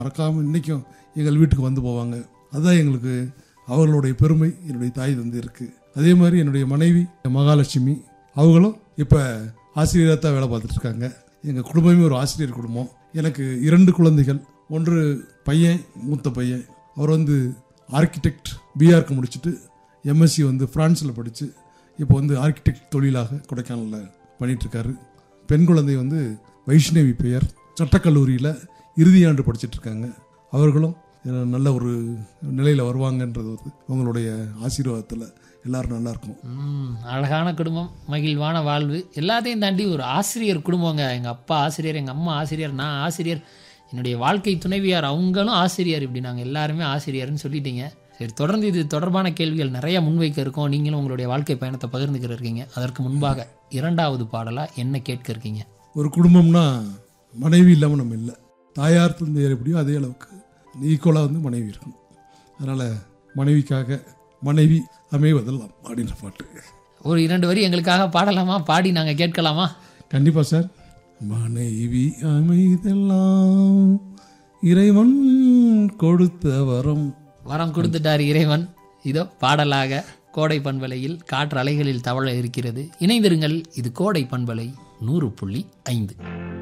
மறக்காமல் இன்றைக்கும் எங்கள் வீட்டுக்கு வந்து போவாங்க அதுதான் எங்களுக்கு அவர்களுடைய பெருமை என்னுடைய தாய் தந்தை இருக்குது அதே மாதிரி என்னுடைய மனைவி மகாலட்சுமி அவங்களும் இப்போ ஆசிரியராக தான் வேலை பார்த்துட்டு இருக்காங்க எங்கள் குடும்பமே ஒரு ஆசிரியர் குடும்பம் எனக்கு இரண்டு குழந்தைகள் ஒன்று பையன் மூத்த பையன் அவர் வந்து ஆர்கிடெக்ட் பிஆர்க்கு முடிச்சுட்டு எம்எஸ்சி வந்து ஃப்ரான்ஸில் படித்து இப்போ வந்து ஆர்கிடெக்ட் தொழிலாக கொடைக்கானலில் பண்ணிகிட்ருக்காரு பெண் குழந்தை வந்து வைஷ்ணவி பெயர் சட்டக்கல்லூரியில் இறுதியாண்டு படிச்சிட்டு இருக்காங்க அவர்களும் அஹ், நல்ல ஒரு நிலையில் வருவாங்கன்றது வந்து உங்களுடைய ஆசீர்வாதத்தில் எல்லாரும் நல்லா இருக்கும் ம், அழகான குடும்பம் மகிழ்வான வாழ்வு எல்லாத்தையும் தாண்டி ஒரு ஆசிரியர் குடும்பங்க எங்கள் அப்பா ஆசிரியர் எங்கள் அம்மா ஆசிரியர் நான் ஆசிரியர் என்னுடைய வாழ்க்கை துணைவியார் அவங்களும் ஆசிரியர் இப்படி நாங்கள் எல்லாருமே ஆசிரியர்னு சொல்லிட்டீங்க சரி தொடர்ந்து இது தொடர்பான கேள்விகள் நிறைய முன்வைக்க இருக்கோம் நீங்களும் உங்களுடைய வாழ்க்கை பயணத்தை பகிர்ந்துக்கிற இருக்கீங்க அதற்கு முன்பாக இரண்டாவது பாடலாக என்ன கேட்க இருக்கீங்க ஒரு குடும்பம்னா மனைவி இல்லாமல் நம்ம இல்லை தாயார் தந்தையார் எப்படியோ அதே அளவுக்கு ஈக்குவலாக வந்து மனைவி இருக்கணும் அதனால் மனைவிக்காக மனைவி அமைவதெல்லாம் அப்படின்ற பாட்டு ஒரு இரண்டு வரி எங்களுக்காக பாடலாமா பாடி நாங்கள் கேட்கலாமா கண்டிப்பாக சார் மனைவி அமைதெல்லாம் இறைவன் கொடுத்த வரம் வரம் கொடுத்துட்டார் இறைவன் இதோ பாடலாக கோடை பண்பலையில் காற்று அலைகளில் தவழ இருக்கிறது இணைந்திருங்கள் இது கோடை பண்பலை நூறு புள்ளி ஐந்து